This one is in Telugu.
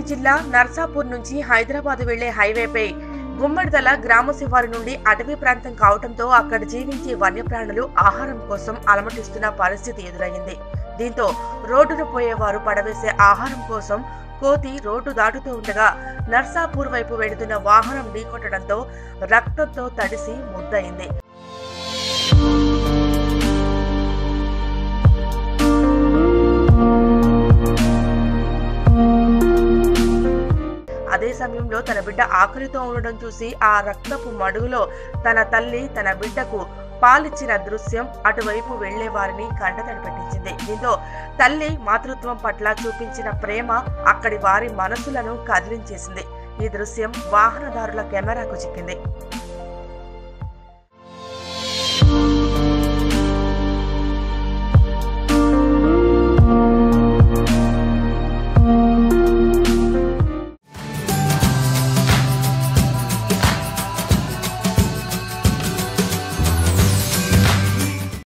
జిల్లా నర్సాపూర్ నుంచి హైదరాబాద్ వెళ్లే హైవేపై గుమ్మడిదల గ్రామ శివారు నుండి అటవీ ప్రాంతం కావడంతో అక్కడ జీవించే వన్యప్రాణులు ఆహారం కోసం అలమటిస్తున్న పరిస్థితి ఎదురయ్యింది దీంతో రోడ్డును పోయేవారు పడవేసే ఆహారం కోసం కోతి రోడ్డు దాటుతూ ఉండగా నర్సాపూర్ వైపు వెళుతున్న వాహనం ఢీకొట్టడంతో రక్తంతో తడిసి ముద్దయింది అదే సమయంలో తన బిడ్డ ఆకలితో ఉండడం చూసి ఆ రక్తపు మడుగులో తన తల్లి తన బిడ్డకు పాలిచ్చిన దృశ్యం అటువైపు వెళ్లే వారిని కంటతడి పెట్టించింది దీంతో తల్లి మాతృత్వం పట్ల చూపించిన ప్రేమ అక్కడి వారి మనసులను కదిలించేసింది ఈ దృశ్యం వాహనదారుల కెమెరాకు చిక్కింది